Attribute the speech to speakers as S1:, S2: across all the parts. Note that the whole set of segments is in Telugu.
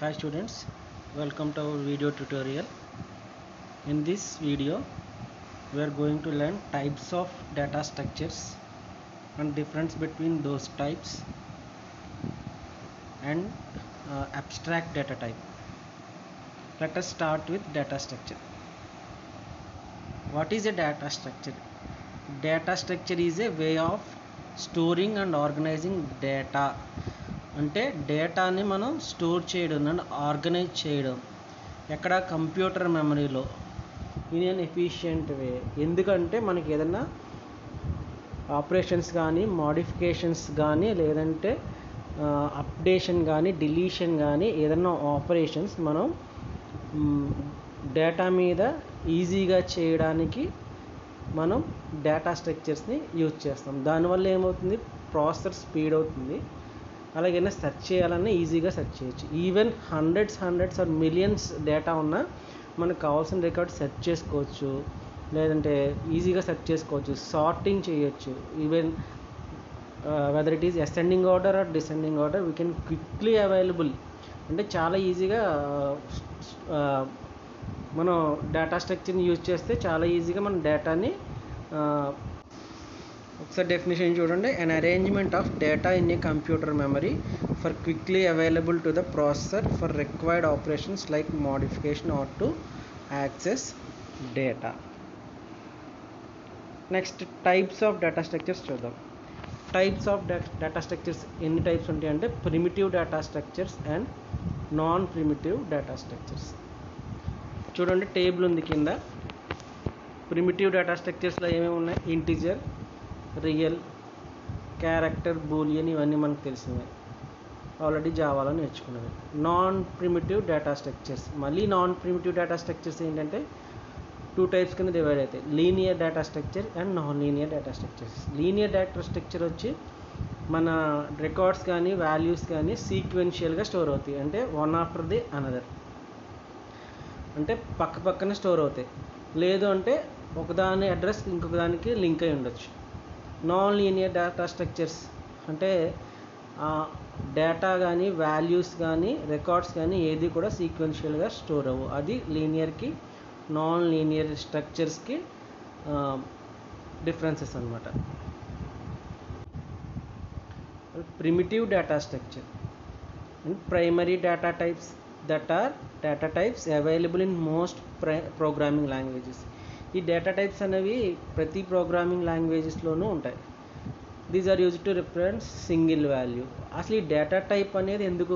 S1: Hi students, welcome to our video tutorial. In this video, we are going to learn types of data structures and difference between those types and uh, abstract data type. Let us start with data structure. What is a data structure? Data structure is a way of storing and organizing data అంటే డేటాని మనం స్టోర్ చేయడం అండ్ ఆర్గనైజ్ చేయడం ఎక్కడ కంప్యూటర్ మెమరీలో ఇన్ అన్ ఎఫిషియంట్ వే ఎందుకంటే మనకి ఏదైనా ఆపరేషన్స్ కానీ మాడిఫికేషన్స్ కానీ లేదంటే అప్డేషన్ కానీ డిలీషన్ కానీ ఏదైనా ఆపరేషన్స్ మనం డేటా మీద ఈజీగా చేయడానికి మనం డేటా స్ట్రక్చర్స్ని యూజ్ చేస్తాం దానివల్ల ఏమవుతుంది ప్రాసెసర్ స్పీడ్ అవుతుంది అలాగే సెర్చ్ చేయాలన్నా ఈజీగా సెర్చ్ చేయొచ్చు even hundreds hundreds or millions data ఉన్నా మనకు కావాల్సిన రికార్డ్ సెర్చ్ చేసుకోవచ్చు లేదంటే ఈజీగా సెర్చ్ చేసుకోవచ్చు సార్టింగ్ చేయొచ్చు even whether it is ascending order or descending order we can quickly available అంటే చాలా ఈజీగా మనం డేటా స్ట్రక్చర్ని యూజ్ చేస్తే చాలా ఈజీగా మన డేటాని ఒకసారి డెఫినేషన్ చూడండి an arrangement of data in a computer memory for quickly available to the processor for required operations like modification or to access data next types of data structures చూద్దాం టైప్స్ ఆఫ్ డేటా స్ట్రక్చర్స్ ఎన్ని టైప్స్ ఉంటాయి అంటే primitive data structures and non primitive data structures చూడండి టేబుల్ ఉంది కింద ప్రిమిటివ్ డేటా స్ట్రక్చర్స్లో ఏమేమి ఉన్నాయి ఇంటిజర్ రియల్ క్యారెక్టర్ బూలియన్ ఇవన్నీ మనకు తెలిసినవి ఆల్రెడీ జావాలో నేర్చుకున్నవి నాన్ ప్రిమిటివ్ డేటా స్ట్రక్చర్స్ మళ్ళీ నాన్ ప్రిమిటివ్ డేటా స్ట్రక్చర్స్ ఏంటంటే టూ టైప్స్ కింద డివైడ్ అవుతాయి linear data structure and non linear data structures linear data structure వచ్చి మన రికార్డ్స్ కానీ వాల్యూస్ కానీ సీక్వెన్షియల్గా స్టోర్ అవుతాయి అంటే వన్ ఆఫ్టర్ ది అనదర్ అంటే పక్క పక్కన స్టోర్ అవుతాయి లేదు అంటే ఒకదాని అడ్రస్ ఇంకొక దానికి లింక్ అయి ఉండొచ్చు నాన్ లీనియర్ డేటా స్ట్రక్చర్స్ అంటే డేటా కానీ వాల్యూస్ కానీ రికార్డ్స్ కానీ ఏది కూడా సీక్వెన్షియల్గా స్టోర్ అవ్వు అది లీనియర్కి నాన్ లీనియర్ స్ట్రక్చర్స్కి డిఫరెన్సెస్ అనమాట primitive data structure and primary data types that are data types available in most ప్రై ప్రోగ్రామింగ్ లాంగ్వేజెస్ ఈ డేటా టైప్స్ అనేవి ప్రతి ప్రోగ్రామింగ్ లాంగ్వేజెస్లోనూ ఉంటాయి these are use to reference single value అసలు ఈ డేటా టైప్ అనేది ఎందుకు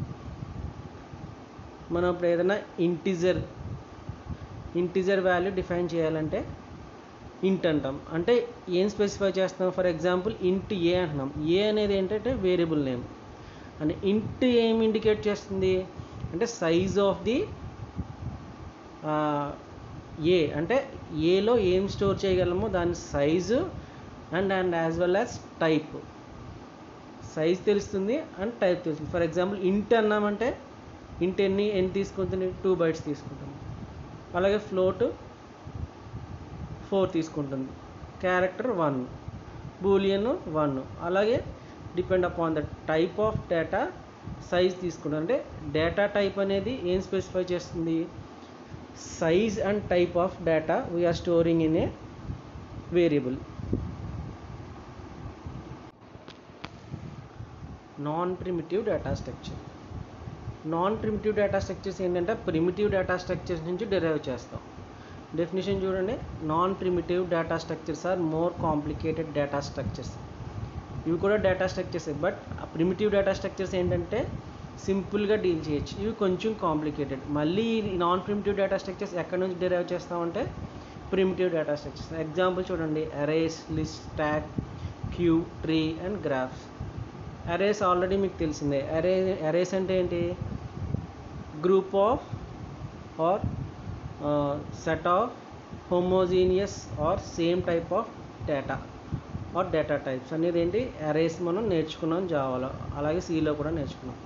S1: మనం ఇప్పుడు ఏదైనా ఇంటిజర్ ఇంటిజర్ వాల్యూ డిఫైన్ చేయాలంటే ఇంట్ అంటాం అంటే ఏం స్పెసిఫై చేస్తాం ఫర్ ఎగ్జాంపుల్ ఇంట్ ఏ అంటున్నాం ఏ అనేది ఏంటంటే వేరియబుల్ నేమ్ అంటే ఇంట్ ఏం ఇండికేట్ చేస్తుంది అంటే సైజ్ ఆఫ్ ది ఏ అంటే ఏలో ఏం స్టోర్ చేయగలమో దాని size and and as well as type size తెలుస్తుంది అండ్ టైప్ తెలుస్తుంది ఫర్ ఎగ్జాంపుల్ ఇంట్ అన్నామంటే ఇంట్ ఎన్ని ఎన్ని తీసుకుంటుంది టూ బైట్స్ తీసుకుంటుంది అలాగే ఫ్లోట్ ఫోర్ తీసుకుంటుంది క్యారెక్టర్ వన్ బూలియన్ వన్ అలాగే depend upon the type of data size తీసుకుంటాం అంటే డేటా టైప్ అనేది ఏం స్పెసిఫై చేస్తుంది size and type of data we're storing in a variable non primitive data structure non primitive data structures ఏంటంటే ప్రిమిటివ్ డేటా స్ట్రక్చర్స్ నుంచి డిరైవ్ చేస్తాం డెఫినేషన్ చూడండి non primitive data structures are more complicated data structures ఇవి కూడా డేటా స్ట్రక్చర్స్ బట్ ఆ ప్రిమిటివ్ డేటా స్ట్రక్చర్స్ ఏంటంటే సింపుల్గా డీల్ చేయొచ్చు ఇవి కొంచెం కాంప్లికేటెడ్ మళ్ళీ నాన్ ప్రిమిటివ్ డేటా స్ట్రక్చర్స్ ఎక్కడి నుంచి డిరైవ్ చేస్తామంటే ప్రిమిటివ్ డేటా స్ట్రక్చర్స్ ఎగ్జాంపుల్ చూడండి arrays list stack queue tree and graphs arrays already మీకు తెలిసిందే అరే అరేస్ అంటే ఏంటి group of or set of homogeneous or same type of data or data types అనేది ఏంటి అరేస్ మనం నేర్చుకున్నాం జావాలో అలాగే సిలో కూడా నేర్చుకున్నాం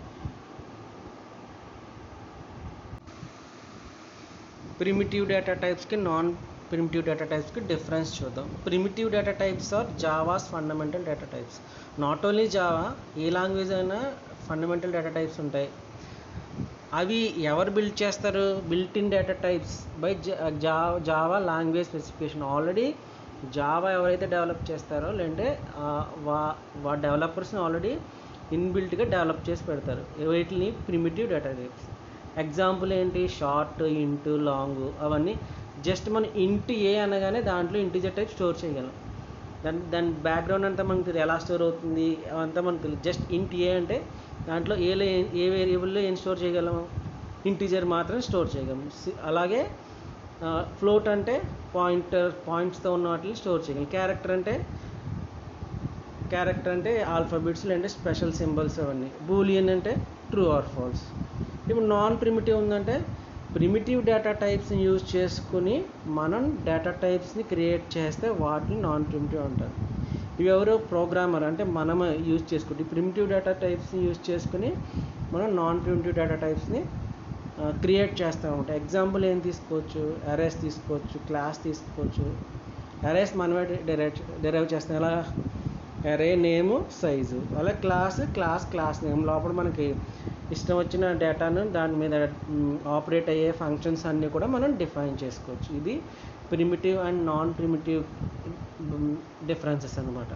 S1: ప్రిమిటివ్ డేటా టైప్స్కి నాన్ ప్రిమిటివ్ డేటా టైప్స్కి డిఫరెన్స్ చూద్దాం primitive data types are Java's fundamental data types not only Java a language అయినా ఫండమెంటల్ డేటా టైప్స్ ఉంటాయి అవి ఎవరు బిల్డ్ చేస్తారు built in data types by Java language specification already Java ఎవరైతే డెవలప్ చేస్తారో లేదంటే ఆ, వా వా డెవలపర్స్ని ఆల్రెడీ ఇన్బిల్ట్గా డెవలప్ చేసి పెడతారు వీటిని ప్రిమిటివ్ డేటా టైప్స్ ఎగ్జాంపుల్ ఏంటి షార్ట్ ఇంటు లాంగ్ అవన్నీ జస్ట్ మనం ఇంటు ఏ అనగానే దాంట్లో ఇంటిజర్ టైప్ స్టోర్ చేయగలం దాని దాని బ్యాక్గ్రౌండ్ అంతా మనకు తెలియదు ఎలా స్టోర్ అవుతుంది అవంతా మనకు తెలియదు జస్ట్ ఇంట్ ఏ అంటే దాంట్లో ఏలో ఏ- ఏ వేరియబుల్లో ఏం స్టోర్ చేయగలము ఇంటీజర్ మాత్రం స్టోర్ చేయగలం సి- అలాగే ఫ్లోట్ అంటే పాయింటర్ పాయింట్స్తో ఉన్న వాటిని స్టోర్ చేయగలం క్యారెక్టర్ అంటే క్యారెక్టర్ అంటే ఆల్ఫాబెట్స్ లేదంటే స్పెషల్ సింబల్స్ అవన్నీ బూలియన్ అంటే ట్రూ ఆర్ ఫాల్స్ ఇప్పుడు నాన్ ప్రిమిటివ్ ఉందంటే ప్రిమిటివ్ డేటా టైప్స్ని యూజ్ చేసుకుని మనం డేటా టైప్స్ని క్రియేట్ చేస్తే వాటిని నాన్ ప్రిమిటివ్ అంటారు ఇవి ఎవరో ప్రోగ్రామర్ అంటే మనం యూజ్ చేసుకుంటే ప్రిమిటివ్ డేటా టైప్స్ని యూజ్ చేసుకుని మనం నాన్ ప్రిమిటివ్ డేటా టైప్స్ని క్రియేట్ చేస్తాం అనమాట ఎగ్జాంపుల్ ఏం తీసుకోవచ్చు అరేస్ తీసుకోవచ్చు క్లాస్ తీసుకోవచ్చు అరేస్ మనమే డెరైవ్ డెరైవ్ చేస్తాం ఎలా అరే నేము సైజు అలా క్లాస్ క్లాస్ క్లాస్ నేమ్ లోపల మనకి ఇష్టం వచ్చిన డేటాను దాని మీద ఆపరేట్ అయ్యే ఫంక్షన్స్ అన్నీ కూడా మనం డిఫైన్ చేసుకోవచ్చు ఇది primitive and non primitive differences అన్నమాట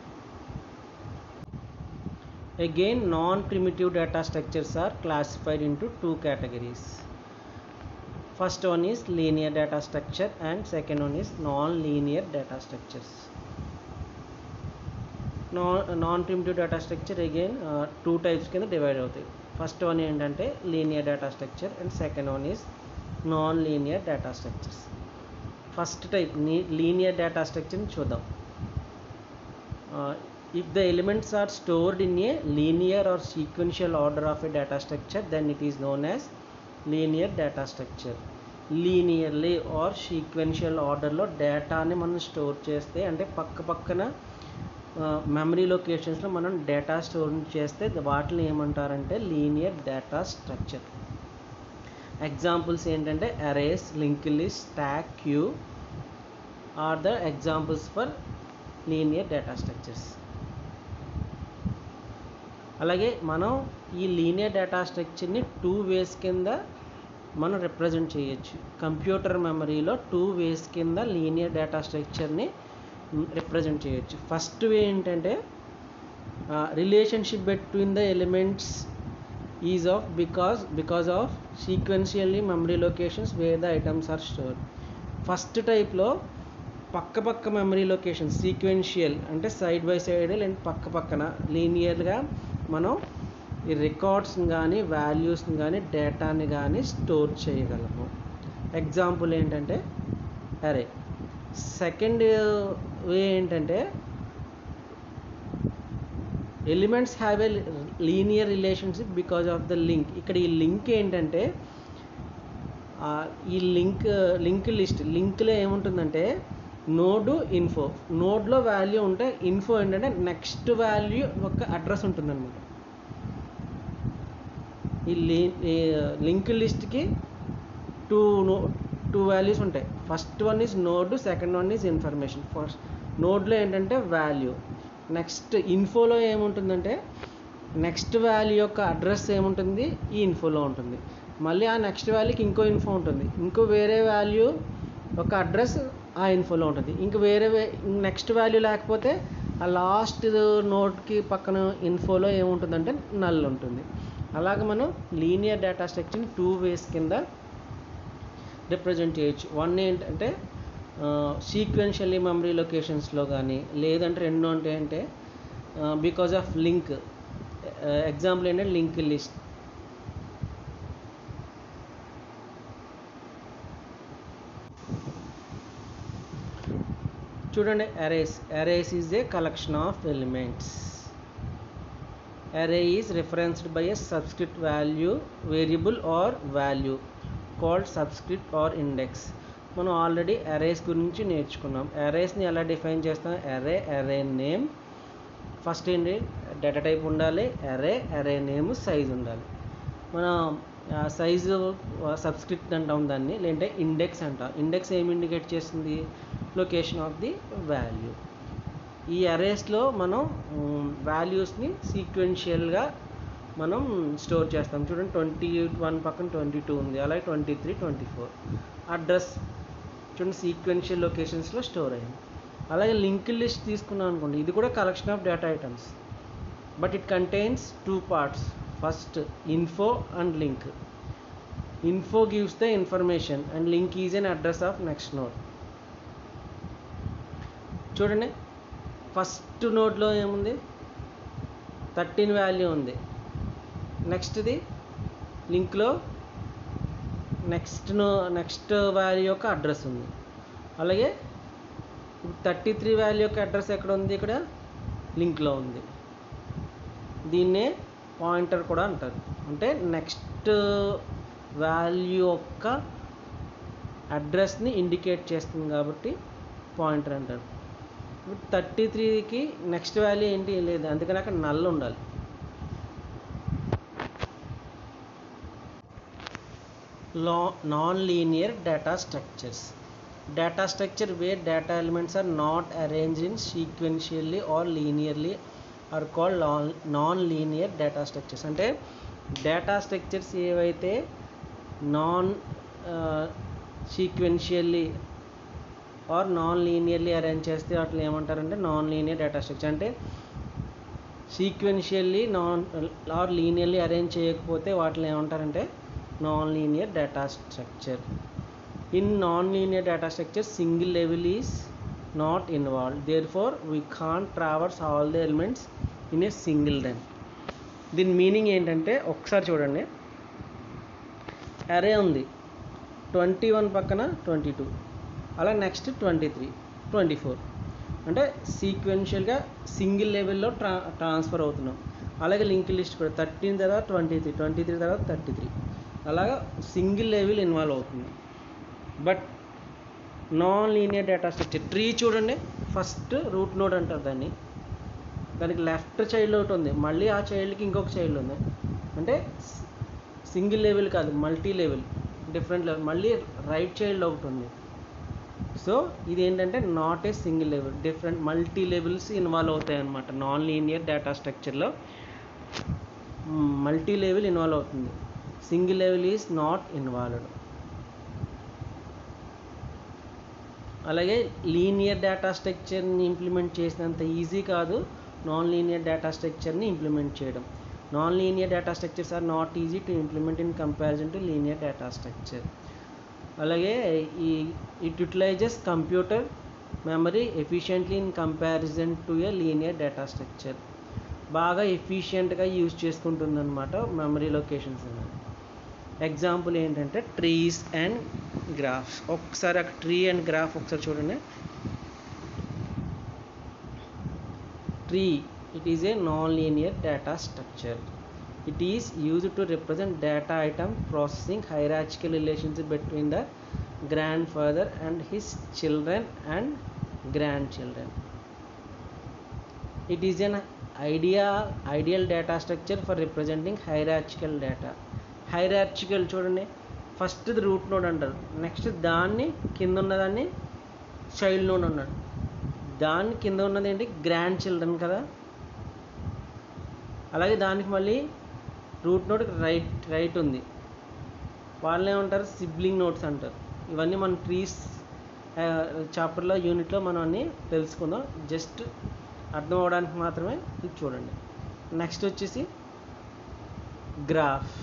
S1: Again, non-primitive data structures are classified into two categories. First one is linear data structure and second one is non-linear data structures. Non primitive data structure again two types కింద డివైడ్ అవుతాయి ఫస్ట్ వన్ ఏంటంటే linear data structure and second one is non linear data structures first type linear data స్ట్రక్చర్ని చూద్దాం if the elements are stored in a linear or sequential order of a data structure then it is known as linear data structure linearly or sequential ఆర్డర్లో డేటాని మనం స్టోర్ చేస్తే అంటే పక్క పక్కన మెమరీ లొకేషన్స్లో మనం డేటా స్టోర్ చేస్తే వాటిని ఏమంటారంటే లీనియర్ డేటా స్ట్రక్చర్ ఎగ్జాంపుల్స్ ఏంటంటే arrays link list stack queue are the examples for linear data structures అలాగే మనం ఈ లీనియర్ డేటా స్ట్రక్చర్ని టూ వేస్ కింద మనం రిప్రజెంట్ చేయొచ్చు కంప్యూటర్ మెమరీలో టూ వేస్ కింద లీనియర్ డేటా స్ట్రక్చర్ని రిప్రజెంట్ చేయొచ్చు ఫస్ట్ వే ఏంటంటే relationship between the elements is of because because of sequentially memory locations where the items are store first టైప్లో పక్క పక్క మెమరీ లొకేషన్ సీక్వెన్షియల్ అంటే సైడ్ బై సైడ్ లేదంటే పక్క పక్కన లీనియర్గా మనం ఈ రికార్డ్స్ని కానీ వాల్యూస్ని కానీ డేటాని కానీ స్టోర్ చేయగలము ఎగ్జాంపుల్ ఏంటంటే అరే సెకండ్ వే ఏంటంటే elements have a linear relationship because of the link ఇక్కడ ఈ లింక్ ఏంటంటే ఆ, ఈ లింక్ లింక్ లిస్ట్ లింక్లో ఏముంటుందంటే నోడు ఇన్ఫో నోడ్లో వాల్యూ ఉంటే ఇన్ఫో ఏంటంటే నెక్స్ట్ వాల్యూ ఒక అడ్రస్ ఉంటుందన్నమాట ఈ లి లింక్ లిస్ట్కి టూ నో టూ వాల్యూస్ ఉంటాయి first one is node second one is information first నోడ్లో ఏంటంటే వాల్యూ నెక్స్ట్ ఇన్ఫోలో ఏముంటుందంటే నెక్స్ట్ వాల్యూ యొక్క అడ్రస్ ఏముంటుంది ఈ ఇన్ఫోలో ఉంటుంది మళ్ళీ ఆ నెక్స్ట్ వాల్యూకి ఇంకో ఇన్ఫో ఉంటుంది ఇంకో వేరే వాల్యూ ఒక అడ్రస్ ఆ ఇన్ఫోలో ఉంటుంది ఇంక వేరే నెక్స్ట్ వాల్యూ లేకపోతే ఆ లాస్ట్ నోట్కి పక్కన ఇన్ఫోలో ఏముంటుందంటే నల్ ఉంటుంది అలాగ మనం లీనియర్ డేటా స్ట్రక్చర్ని టూ వేస్ కింద రిప్రజెంట్ చేయొచ్చు వన్ ఏంటంటే సీక్వెన్షియల్లీ మెమరీ లొకేషన్స్లో కానీ లేదంటే రెండు అంటే అంటే బికాజ్ ఆఫ్ లింక్ ఎగ్జాంపుల్ ఏంటంటే లింక్ లిస్ట్ చూడండి arrays arrays is a collection of elements array is referenced by a subscript value variable or value called subscript or index మనం ఆల్రెడీ అరేస్ గురించి నేర్చుకున్నాం అరేస్ని ఎలా డిఫైన్ చేస్తాం అరే అరే నేమ్ ఫస్ట్ ఏంటి డేటా టైప్ ఉండాలి అరే అరే నేమ్ సైజ్ ఉండాలి మనం సైజు సబ్స్క్రిప్ట్ అంటాం దాన్ని లేదంటే ఇండెక్స్ అంటాం ఇండెక్స్ ఏమి ఇండికేట్ చేస్తుంది లొకేషన్ ఆఫ్ ది వాల్యూ ఈ అరేస్లో మనం వాల్యూస్ని సీక్వెన్షియల్గా మనం స్టోర్ చేస్తాం చూడండి ట్వంటీ వన్ పక్కన ట్వంటీ టూ ఉంది అలాగే twenty three twenty four address చూడండి సీక్వెన్షియల్ లొకేషన్స్లో స్టోర్ అయ్యింది అలాగే లింక్ లిస్ట్ తీసుకున్నాం అనుకోండి ఇది కూడా collection of data items but it contains two parts first info and link info gives the information and link is an address of next node చూడండి ఫస్ట్ నోడ్లో ఏముంది థర్టీన్ వాల్యూ ఉంది నెక్స్ట్ది లింక్లో నెక్స్ట్ నో నెక్స్ట్ వాల్యూ యొక్క అడ్రస్ ఉంది అలాగే థర్టీ త్రీ వాల్యూ యొక్క అడ్రస్ ఎక్కడ ఉంది ఇక్కడ లింక్లో ఉంది దీన్నే పాయింటర్ కూడా అంటారు అంటే నెక్స్ట్ వాల్యూ యొక్క అడ్రస్ని ఇండికేట్ చేస్తుంది కాబట్టి పాయింటర్ అంటారు ఇప్పుడు థర్టీ త్రీకి నెక్స్ట్ వాల్యూ ఏంటి లేదు అందుకని అక్కడ నల్ ఉండాలి లా non linear data structures data structure where data elements are not arranged in sequentially or linearly are called non linear data structures అంటే డేటా స్ట్రక్చర్స్ ఏవైతే non sequentially or non linearly arrange చేస్తే వాటిని ఏమంటారంటే నాన్ లీనియర్ డేటా స్ట్రక్చర్ అంటే sequentially non or linearly arrange చేయకపోతే వాటిని ఏమంటారంటే non linear data structure in non linear data structure single level is not involve therefore we can traverse all the elements in a single run దీని మీనింగ్ ఏంటంటే ఒకసారి చూడండి అరే ఉంది ట్వంటీ వన్ పక్కన ట్వంటీ టూ అలా next twenty three twenty four అంటే సీక్వెన్షియల్గా సింగిల్ లెవెల్లో ట్రా ట్రాన్స్ఫర్ అవుతున్నాం అలాగే లింక్ లిస్ట్ కూడా థర్టీన్ తర్వాత ట్వంటీ త్రీ ట్వంటీ త్రీ తర్వాత థర్టీ త్రీ అలాగా సింగిల్ లెవెల్ ఇన్వాల్వ్ అవుతుంది but non linear data structure tree చూడండి ఫస్ట్ రూట్ నోడ్ అంటారు దాన్ని దానికి లెఫ్ట్ చైల్డ్ ఒకటి ఉంది మళ్ళీ ఆ చైల్డ్కి ఇంకొక చైల్డ్ ఉంది అంటే సింగిల్ లెవెల్ కాదు మల్టీ లెవెల్ డిఫరెంట్ లెవెల్ మళ్ళీ రైట్ చైల్డ్ ఒకటి ఉంది సో ఇది ఏంటంటే not a single level different multi levels involve అవుతాయి అనమాట నాన్ లీనియర్ డేటా స్ట్రక్చర్లో మల్టీ లెవెల్ ఇన్వాల్వ్ అవుతుంది single level is not involved అలాగే లీనియర్ డేటా స్ట్రక్చర్ని ఇంప్లిమెంట్ చేసినంత ఈజీ కాదు నాన్ లీనియర్ డేటా స్ట్రక్చర్ని ఇంప్లిమెంట్ చేయడం non linear data structures are not easy to implement in comparison to linear data structure అలాగే ఈ it utilises computer memory efficiently in comparison to a linear data structure బాగా ఎఫిషియెంట్గా యూజ్ చేసుకుంటుంది అనమాట మెమరీ లొకేషన్స్ అనేది ఎగ్జాంపుల్ ఏంటంటే ట్రీస్ అండ్ గ్రాఫ్స్ ఒకసారి అక్కడ ట్రీ అండ్ గ్రాఫ్ ఒకసారి చూడండి tree it is a non linear data structure it is used to represent data item processing hierarchical relationship between the grandfather and his children and grandchildren it is an idea ideal data structure for representing hierarchical data hierarchical చూడండి ఫస్ట్ రూట్ నోడ్ అంటారు నెక్స్ట్ దాన్ని కింద ఉన్నదాన్ని చైల్డ్ నోడ్ అన్నాడు దాన్ని కింద ఉన్నది ఏంటి గ్రాండ్ చిల్డ్రన్ కదా అలాగే దానికి మళ్ళీ రూట్ నోట్ రైట్ రైట్ ఉంది వాళ్ళే ఉంటారు సిబ్లింగ్ నోట్స్ అంటారు ఇవన్నీ మన ట్రీస్ చాప్టర్లో యూనిట్లో మనం అన్నీ తెలుసుకుందాం జస్ట్ అర్థం అవడానికి మాత్రమే ఇది చూడండి నెక్స్ట్ వచ్చేసి గ్రాఫ్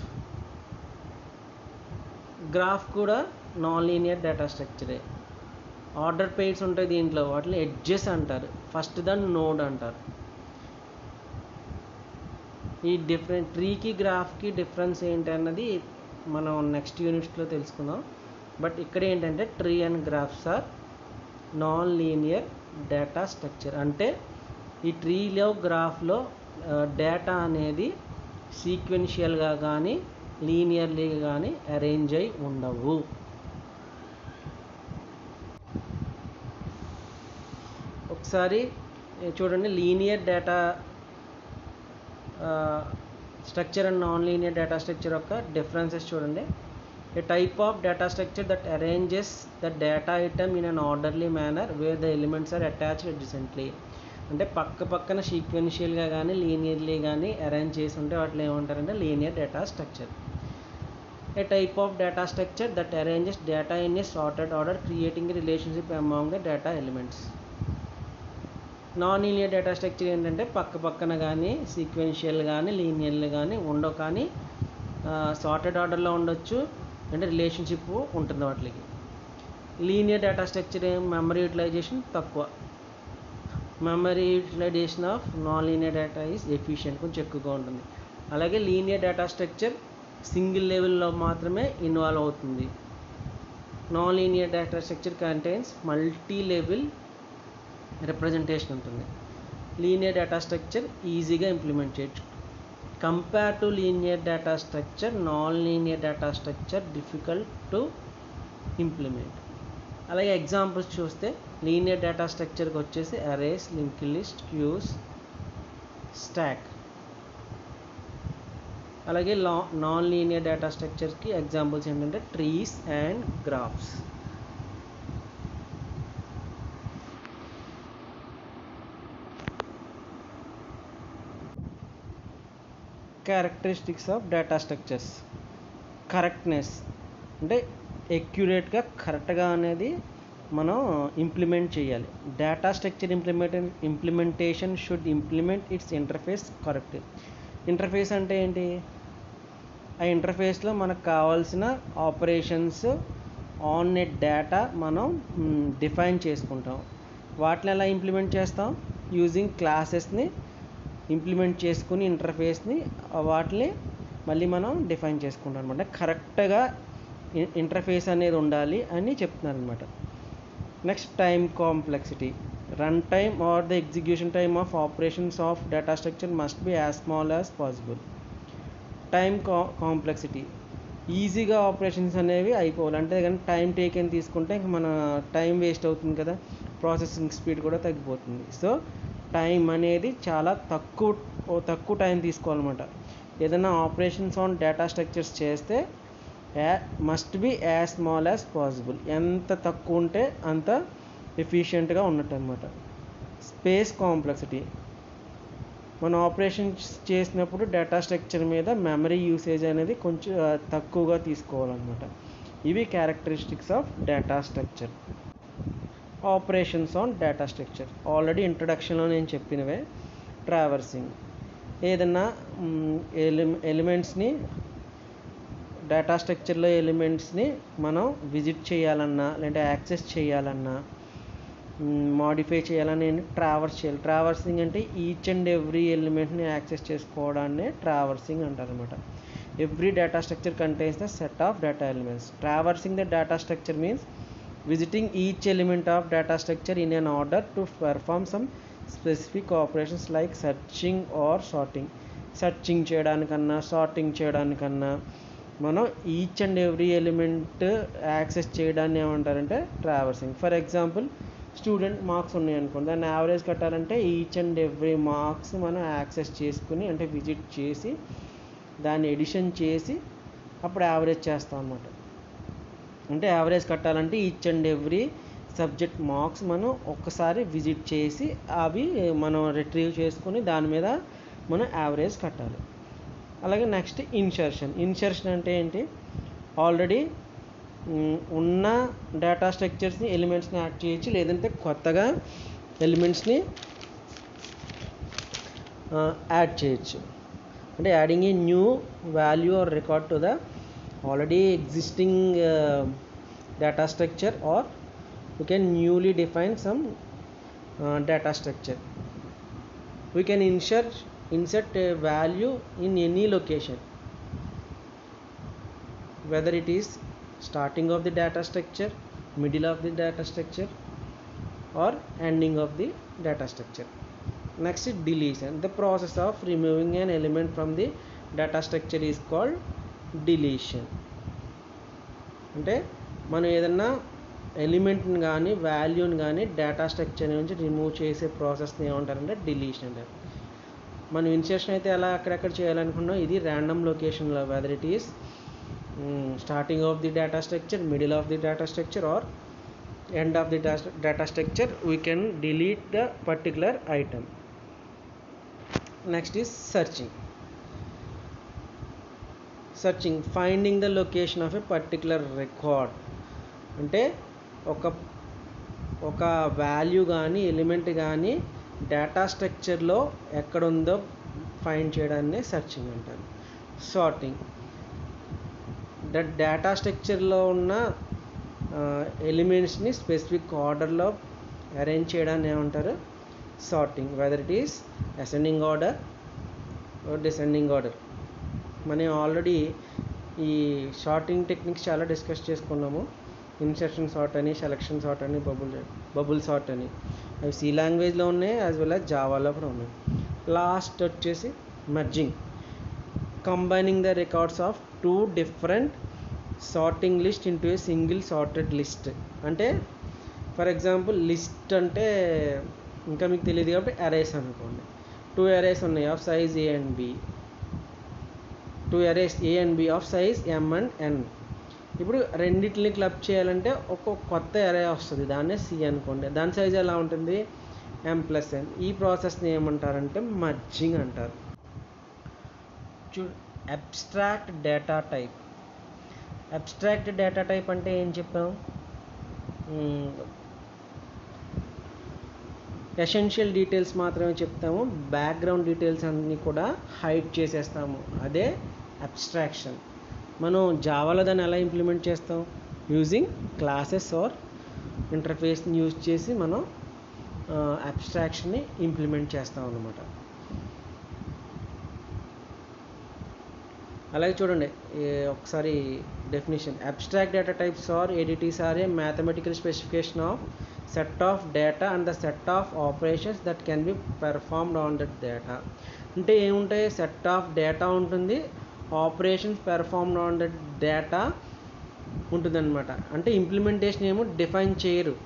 S1: గ్రాఫ్ కూడా నాన్ లీనియర్ డేటా స్ట్రక్చరే ఆర్డర్ పెయిడ్స్ ఉంటాయి దీంట్లో వాటిని ఎడ్జెస్ అంటారు ఫస్ట్ దాన్ని నోడ్ అంటారు ఈ డిఫరెంట్ ట్రీకి గ్రాఫ్కి డిఫరెన్స్ ఏంటి అన్నది మనం నెక్స్ట్ యూనిట్స్లో తెలుసుకుందాం బట్ ఇక్కడ ఏంటంటే tree and graphs are non linear data structure అంటే ఈ ట్రీలో గ్రాఫ్లో డేటా అనేది సీక్వెన్షియల్గా కానీ లీనియర్లీ కానీ అరేంజ్ అయి ఉండవు ఒకసారి చూడండి linear data structure and non linear data structure యొక్క డిఫరెన్సెస్ చూడండి a type of data structure that arranges the data item in an orderly manner where the elements are attached decently అంటే పక్క పక్కన సీక్వెన్షియల్గా కానీ లీనియర్లీ కానీ అరేంజ్ చేసి ఉంటే వాటిని ఏమంటారంటే linear data structure a type of data structure that arranges data in a sorted order creating a relationship among the data elements non linear data structure ఏంటంటే పక్క పక్కన కానీ సీక్వెన్షియల్ కానీ లీనియర్లు కానీ ఉండవు కానీ సార్టెడ్ ఆర్డర్లో ఉండొచ్చు అంటే రిలేషన్షిప్ ఉంటుంది వాటికి linear data structure memory utilisation తక్కువ memory utilisation of non linear data is efficient కొంచెం ఎక్కువగా ఉంటుంది అలాగే లీనియర్ డేటా స్ట్రక్చర్ సింగిల్ లెవెల్లో మాత్రమే ఇన్వాల్వ్ అవుతుంది non linear data structure contains multi level representation ఉంటుంది లీనియర్ డేటా స్ట్రక్చర్ ఈజీగా ఇంప్లిమెంట్ చేయొచ్చు compare to linear data structure non linear data structure difficult to implement అలాగే ఎగ్జాంపుల్స్ చూస్తే లీనియర్ డేటా స్ట్రక్చర్కి వచ్చేసి arrays link list queues stack అలాగే లా నాన్ లీనియర్ డేటా స్ట్రక్చర్కి ఎగ్జాంపుల్స్ ఏంటంటే trees and graphs characteristics of data structures correctness అంటే ఎక్యురేట్గా కరెక్ట్గా అనేది మనం ఇంప్లిమెంట్ చేయాలి data structure implement implementation should implement its interface correct interface అంటే ఏంటి ఆ ఇంటర్ఫేస్లో మనకు కావాల్సిన ఆపరేషన్స్ ఆన్ నెట్ డేటా మనం డిఫైన్ చేసుకుంటాం వాటిని ఎలా ఇంప్లిమెంట్ చేస్తాం యూజింగ్ క్లాసెస్ని ఇంప్లిమెంట్ చేసుకుని ఇంటర్ఫేస్ని వాటిని మళ్ళీ మనం డిఫైన్ చేసుకుంటాం అనమాట కరెక్ట్గా ఇంటర్ఫేస్ అనేది ఉండాలి అని చెప్తున్నారు అనమాట next time complexity run time or the execution time of operations of data structure must be as small as possible time కా కాంప్లెక్సిటీ ఈజీగా ఆపరేషన్స్ అనేవి అయిపోవాలి అంటే కానీ టైం టేకెన్ తీసుకుంటే ఇంక మన టైం వేస్ట్ అవుతుంది కదా ప్రాసెసింగ్ స్పీడ్ కూడా తగ్గిపోతుంది సో టైం అనేది చాలా తక్కువ తక్కువ టైం తీసుకోవాలన్నమాట ఏదైనా ఆపరేషన్స్ ఆన్ డేటా స్ట్రక్చర్స్ చేస్తే yeah must be as small as possible ఎంత తక్కువ ఉంటే అంత ఎఫిషియెంట్గా ఉన్నట్టు అనమాట స్పేస్ కాంప్లెక్సిటీ మనం ఆపరేషన్స్ చేసినప్పుడు డేటా స్ట్రక్చర్ మీద మెమరీ యూసేజ్ అనేది కొంచెం తక్కువగా తీసుకోవాలన్నమాట ఇవి characteristics of data structure operations on data structure already ఇంట్రడక్షన్లో నేను చెప్పినవే ట్రావర్సింగ్ ఏదన్నా ఎలి ఎలిమెంట్స్ని డేటా స్ట్రక్చర్లో ఎలిమెంట్స్ని మనం విజిట్ చేయాలన్నా లేదంటే యాక్సెస్ చేయాలన్నా మాడిఫై చేయాలని ట్రావర్స్ చేయాలి ట్రావర్సింగ్ అంటే ఈచ్ అండ్ ఎవ్రీ ఎలిమెంట్ని యాక్సెస్ చేసుకోవడాన్ని ట్రావర్సింగ్ అంటారు అనమాట every data structure contains the set of data elements traversing the data structure means visiting each element of data structure in an order to perform some specific operations like searching or sorting searching చేయడానికన్నా సార్టింగ్ చేయడానికన్నా మనం each and every element access చేయడాన్ని ఏమంటారంటే traversing for example student marks ఉన్నాయి అనుకోండి దాన్ని యావరేజ్ కట్టాలంటే ఈచ్ అండ్ ఎవ్రీ మార్క్స్ మనం యాక్సెస్ చేసుకుని అంటే విజిట్ చేసి దాన్ని ఎడిషన్ చేసి అప్పుడు యావరేజ్ చేస్తాం అన్నమాట అంటే యావరేజ్ కట్టాలంటే each and every subject marks మనం ఒక్కసారి విజిట్ చేసి అవి మనం రిట్రీవ్ చేసుకుని దాని మీద మనం యావరేజ్ కట్టాలి అలాగే నెక్స్ట్ ఇన్సర్షన్ ఇన్సర్షన్ అంటే ఏంటి ఆల్రెడీ ఉన్న డేటా స్ట్రక్చర్స్ని ఎలిమెంట్స్ని యాడ్ చేయొచ్చు లేదంటే కొత్తగా ఎలిమెంట్స్ని యాడ్ చేయొచ్చు అంటే adding a new value or record to the already existing uh, data structure or we can newly define some uh, data structure we can insert insert a value in any location whether it is starting of the data structure middle of the data structure or ending of the data structure next is deletion the process of removing an element from the data structure is called deletion అంటే మనం ఏదన్నా ఎలిమెంట్ని కానీ వాల్యూని కానీ డేటా స్ట్రక్చర్ నుంచి రిమూవ్ చేసే ప్రాసెస్ని ఏమంటారంటే డిలీషన్ అంటారు మనం ఇన్సర్షన్ అయితే ఎలా అక్కడెక్కడ చేయాలనుకున్నాం ఇది ర్యాండమ్ లొకేషన్లో whether it is starting of the data structure middle of the data structure or end of the data, data structure we can delete the particular item next is searching searching finding the location of a particular record అంటే ఒక ఒక వాల్యూ కానీ ఎలిమెంట్ కానీ డేటా స్ట్రక్చర్లో ఎక్కడుందో ఫైండ్ చేయడాన్ని సెర్చింగ్ అంటారు సార్టింగ్ ద డేటా స్ట్రక్చర్లో ఉన్న ఎలిమెంట్స్ని స్పెసిఫిక్ ఆర్డర్లో అరేంజ్ చేయడాన్ని ఏమంటారు sorting whether it is ascending order descending order మనం ఆల్రెడీ ఈ షార్టింగ్ టెక్నిక్స్ చాలా డిస్కస్ చేసుకున్నాము ఇన్సర్షన్ సార్ట్ అని సెలక్షన్ సార్ట్ అని బబుల్ బబుల్ సార్ట్ అని అవి సి లాంగ్వేజ్లో ఉన్నాయి యాజ్ వెల్ యాజ్ జావాలో కూడా ఉన్నాయి లాస్ట్ వచ్చేసి merging combining the records of two different sorting list into a single sorted list అంటే ఫర్ ఎగ్జాంపుల్ లిస్ట్ అంటే ఇంకా మీకు తెలియదు కాబట్టి అరేస్ అనుకోండి టూ అరేస్ ఉన్నాయి of size A and B two arrays A and B of size M and N ఇప్పుడు రెండింటిని క్లబ్ చేయాలంటే ఒక కొత్త అరే వస్తుంది దాన్నే సి అనుకోండి దాని సైజ్ ఎలా ఉంటుంది ఎం ప్లస్ ఎన్ ఈ ప్రాసెస్ని ఏమంటారంటే మర్జింగ్ అంటారు చూ abstract data type abstract data type అంటే ఏం చెప్పాం ఎసెన్షియల్ డీటెయిల్స్ మాత్రమే చెప్తాము బ్యాక్గ్రౌండ్ డీటెయిల్స్ అన్నీ కూడా హైడ్ చేసేస్తాము అదే అబ్స్ట్రాక్షన్ మనం జావాలో దాన్ని ఎలా ఇంప్లిమెంట్ చేస్తాం యూజింగ్ క్లాసెస్ ఆర్ ఇంటర్ఫేస్ని యూజ్ చేసి మనం అబ్స్ట్రాక్షన్ని ఇంప్లిమెంట్ చేస్తాం అన్నమాట అలాగే చూడండి ఒకసారి definition abstract data types are ADTs are a mathematical specification of set of data and the set of operations that can be performed on that data అంటే ఏముంటాయి సెట్ ఆఫ్ డేటా ఉంటుంది operations performed on that data ఉంటుందన్నమాట అంటే ఇంప్లిమెంటేషన్ ఏమో డిఫైన్ చేయరు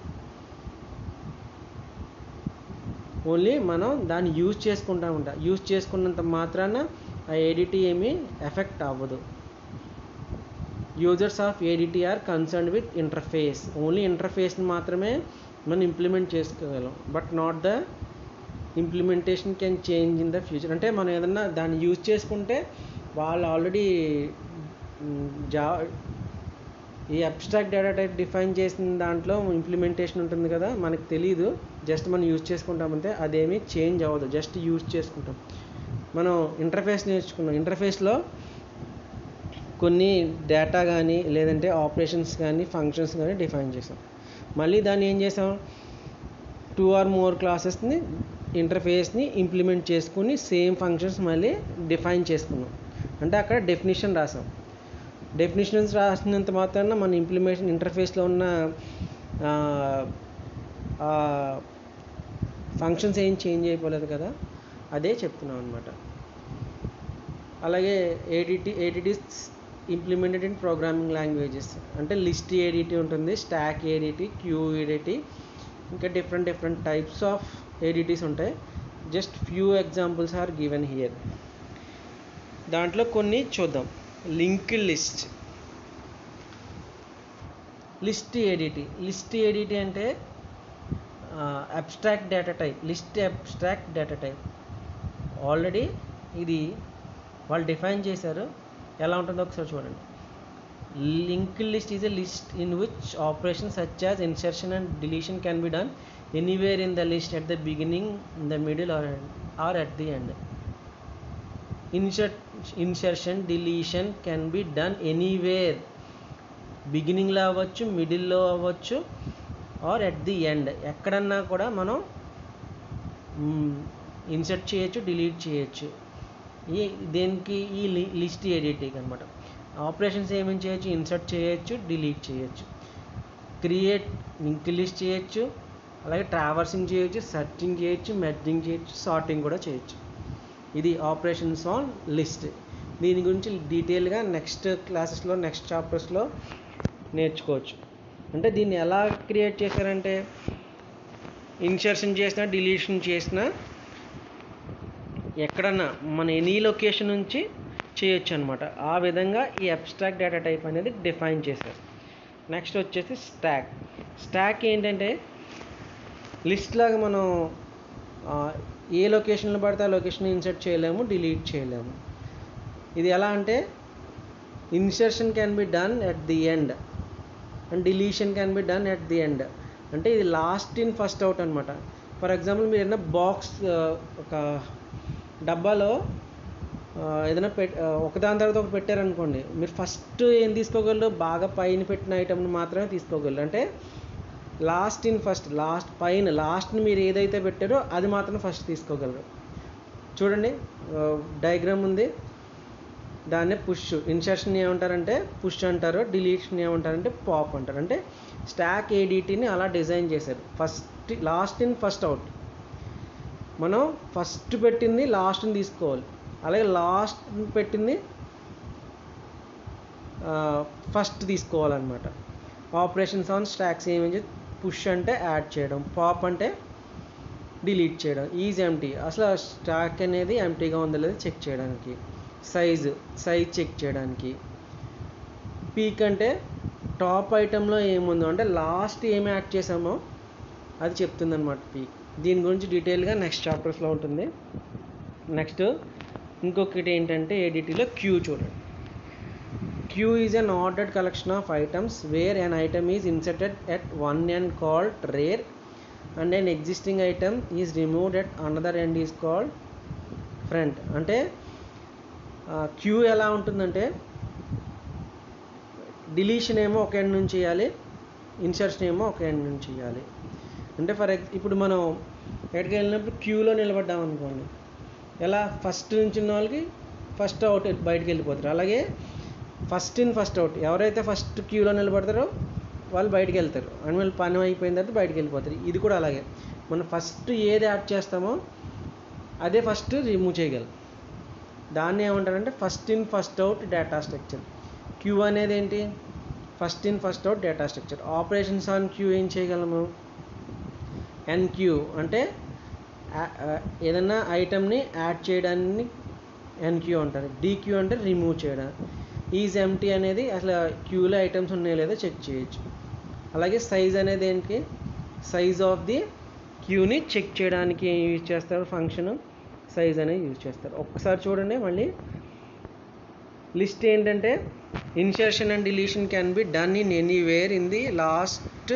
S1: ఓన్లీ మనం దాన్ని యూజ్ చేసుకుంటా ఉంటాం యూజ్ చేసుకున్నంత మాత్రాన ఆ ఏడిటీ ఏమీ ఎఫెక్ట్ అవ్వదు users of ADT are concern with interface only ఇంటర్ఫేస్ని మాత్రమే మనం ఇంప్లిమెంట్ చేసుకోగలం but not the implementation can change in the future అంటే మనం ఏదన్నా దాన్ని యూజ్ చేసుకుంటే వాళ్ళు ఆల్రెడీ జా ఈ అబ్స్ట్రాక్ట్ డేటా టైప్ డిఫైన్ చేసిన దాంట్లో ఇంప్లిమెంటేషన్ ఉంటుంది కదా మనకు తెలియదు జస్ట్ మనం యూజ్ చేసుకుంటామంటే అదేమీ చేంజ్ అవ్వదు జస్ట్ యూజ్ చేసుకుంటాం మనం ఇంటర్ఫేస్ నేర్చుకున్నాం ఇంటర్ఫేస్లో కొన్ని డేటా కానీ లేదంటే ఆపరేషన్స్ కానీ ఫంక్షన్స్ కానీ డిఫైన్ చేసాం మళ్ళీ దాన్ని ఏం చేసాం టూ ఆర్ మోర్ క్లాసెస్ని ఇంటర్ఫేస్ని ఇంప్లిమెంట్ చేసుకుని సేమ్ ఫంక్షన్స్ మళ్ళీ డిఫైన్ చేసుకున్నాం అంటే అక్కడ డెఫినేషన్ రాసాం డెఫినేషన్స్ రాసినంత మాత్రాన మన ఇంప్లిమెంటేషన్ ఇంటర్ఫేస్లో ఉన్న ఫంక్షన్స్ ఏం చేంజ్ అయిపోలేదు కదా అదే చెప్తున్నాం అనమాట అలాగే ADT ADTs implemented in programming languages అంటే లిస్ట్ ఏడిటీ ఉంటుంది స్టాక్ ఏడిటీ క్యూ ఏడిటీ ఇంకా different different types of ADTs ఉంటాయి just few examples are given here దాంట్లో కొన్ని చూద్దాం link list list ADT list ADT అంటే abstract data type list abstract data type already ఇది వాళ్ళు డిఫైన్ చేశారు ఎలా ఉంటుందో ఒకసారి చూడండి link list is a list in which operation such as insertion and deletion can be done anywhere in the list at the beginning in the middle or or at the end insert insertion deletion can be done anywhere బిగినింగ్లో అవ్వచ్చు మిడిల్లో అవ్వచ్చు ఆర్ ఎట్ ది ఎండ్ ఎక్కడన్నా కూడా మనం ఇన్సర్ట్ చేయొచ్చు డిలీట్ చేయొచ్చు ఈ దేనికి ఈ లిస్ట్ ఎడిటింగ్ అనమాట ఆపరేషన్స్ ఏమేమి చేయొచ్చు ఇన్సర్ట్ చేయొచ్చు డిలీట్ చేయొచ్చు క్రియేట్ లింక్ లిస్ట్ చేయొచ్చు అలాగే ట్రావర్సింగ్ చేయొచ్చు సర్చింగ్ చేయొచ్చు మెర్జింగ్ చేయొచ్చు సార్టింగ్ కూడా చేయొచ్చు ఇది ఆపరేషన్స్ ఆన్ లిస్ట్ దీని గురించి డీటెయిల్గా నెక్స్ట్ క్లాసెస్లో నెక్స్ట్ చాప్టర్స్లో నేర్చుకోవచ్చు అంటే దీన్ని ఎలా క్రియేట్ చేశారంటే ఇన్సర్షన్ చేసినా డిలీషన్ చేసినా ఎక్కడన్నా మన ఎనీ లొకేషన్ నుంచి చేయొచ్చు అనమాట ఆ విధంగా ఈ అబ్స్ట్రాక్ట్ డేటా టైప్ అనేది డిఫైన్ చేశారు నెక్స్ట్ వచ్చేసి స్టాక్ స్టాక్ ఏంటంటే లిస్ట్ లాగా మనం ఆ, ఏ లొకేషన్లో పడితే ఆ లొకేషన్ ఇన్సర్ట్ చేయలేము డిలీట్ చేయలేము ఇది ఎలా అంటే insertion can be done at the end and deletion can be done at the end అంటే ఇది లాస్ట్ ఇన్ ఫస్ట్ అవుట్ అనమాట ఫర్ ఎగ్జాంపుల్ మీరు ఏదైనా బాక్స్ ఒక డబ్బాలో ఆ, ఏదైనా పెట్ ఆ, ఒకదాని తర్వాత ఒకటి పెట్టారనుకోండి మీరు ఫస్ట్ ఏం తీసుకోగలరు బాగా పైన పెట్టిన ఐటమ్ని మాత్రమే తీసుకోగలరు అంటే లాస్ట్ ఇన్ ఫస్ట్ లాస్ట్ పైన లాస్ట్ని మీరు ఏదైతే పెట్టారో అది మాత్రం ఫస్ట్ తీసుకోగలరు చూడండి డయాగ్రామ్ ఉంది దాన్నే పుష్ ఇన్సర్షన్ ఏమంటారంటే పుష్ అంటారు డిలీషన్ ఏమంటారంటే పాప్ అంటారు అంటే స్టాక్ ఏడిటీని అలా డిజైన్ చేశారు first last in first out మనం ఫస్ట్ పెట్టింది లాస్ట్ని తీసుకోవాలి అలాగే లాస్ట్ పెట్టింది ఫస్ట్ తీసుకోవాలన్నమాట ఆపరేషన్స్ ఆన్ స్టాక్స్ ఏమి పుష్ అంటే యాడ్ చేయడం పాప్ అంటే డిలీట్ చేయడం ఈజ్ ఎంటీ అసలు ఆ స్టాక్ అనేది ఎంటీగా ఉందో లేదో చెక్ చేయడానికి సైజు సైజ్ చెక్ చేయడానికి పీక్ అంటే టాప్ ఐటెంలో ఏముందో అంటే లాస్ట్ ఏమి యాడ్ చేసామో అది చెప్తుంది అనమాట పీక్ దీని గురించి డీటెయిల్గా నెక్స్ట్ చాప్టర్స్లో ఉంటుంది నెక్స్ట్ ఇంకొకటి ఏంటంటే ఏడిటీలో క్యూ చూడండి queue is an ordered collection of items where an item is inserted at one and called rear and an existing item is removed at another end is called front అంటే క్యూ ఎలా ఉంటుందంటే డిలీషన్ ఏమో ఒక ఎండ్ నుంచి చేయాలి ఇన్సర్షన్ ఏమో ఒక ఎండ్ నుంచి చేయాలి అంటే ఫర్ ఎగ్ ఇప్పుడు మనం ఎక్కడికి వెళ్ళినప్పుడు క్యూలో నిలబడ్డాం అనుకోండి ఎలా ఫస్ట్ నుంచి ఉన్న వాళ్ళకి ఫస్ట్ అవుట్ బయటికి వెళ్ళిపోతారు అలాగే ఫస్ట్ ఇన్ ఫస్ట్ అవుట్ ఎవరైతే ఫస్ట్ క్యూలో నిలబడతారో వాళ్ళు బయటికి వెళ్తారు అండ్ వాళ్ళు పని అయిపోయిన తర్వాత బయటికి వెళ్ళిపోతారు ఇది కూడా అలాగే మనం ఫస్ట్ ఏది యాడ్ చేస్తామో అదే ఫస్ట్ రిమూవ్ చేయగలం దాన్ని ఏమంటారంటే first in first out data structure queue అనేది ఏంటి first in first out data structure operations on queue ఏం చేయగలము ఎన్క్యూ అంటే ఆ- ఆ- ఏదైనా ఐటమ్ని యాడ్ చేయడాన్ని ఎన్క్యూ అంటారు డీక్యూ అంటే రిమూవ్ చేయడం ఈజ్ ఎంటీ అనేది అసలు క్యూలో ఐటమ్స్ ఉన్నాయో లేదో చెక్ చేయొచ్చు అలాగే సైజ్ అనేది ఏంటి సైజ్ ఆఫ్ ది క్యూని చెక్ చేయడానికి ఏం యూజ్ చేస్తారు ఫంక్షన్ సైజ్ అనేది యూజ్ చేస్తారు ఒక్కసారి చూడండి మళ్ళీ లిస్ట్ ఏంటంటే insertion and deletion can be done in anywhere in the last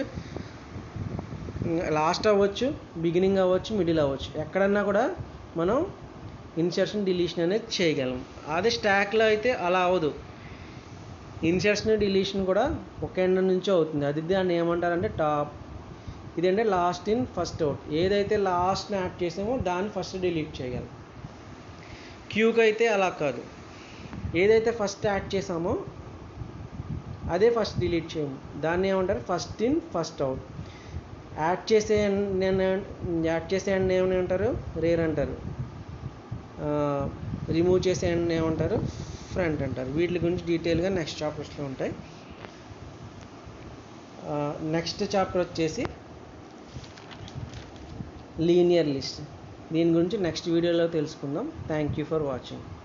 S1: last అవ్వచ్చు బిగినింగ్ అవ్వచ్చు మిడిల్ అవ్వచ్చు ఎక్కడన్నా కూడా మనం ఇన్సర్షన్ డిలీషన్ అనేది చేయగలం అదే స్టాక్లో అయితే అలా అవ్వదు ఇన్సర్షన్ డిలీషన్ కూడా ఒక ఎండ్ నుంచి అవుతుంది అది దాన్ని ఏమంటారంటే టాప్ ఇదంటే లాస్ట్ ఇన్ ఫస్ట్ అవుట్ ఏదైతే లాస్ట్ని యాడ్ చేసామో దాన్ని ఫస్ట్ డిలీట్ చేయగలం క్యూకి అయితే అలా కాదు ఏదైతే ఫస్ట్ యాడ్ చేసామో అదే ఫస్ట్ డిలీట్ చేయము దాన్ని ఏమంటారు first in first out add చేసే నేను యాడ్ చేసే అండ్ ఏమని అంటారు రేర్ అంటారు రిమూవ్ చేసే అండ్ ఏమంటారు ఫ్రంట్ అంటారు వీటి గురించి డీటెయిల్గా నెక్స్ట్ చాప్టర్స్లో ఉంటాయి నెక్స్ట్ చాప్టర్ వచ్చేసి లీనియర్ లిస్ట్ దీని గురించి నెక్స్ట్ వీడియోలో తెలుసుకుందాం థ్యాంక్ యూ ఫర్ వాచింగ్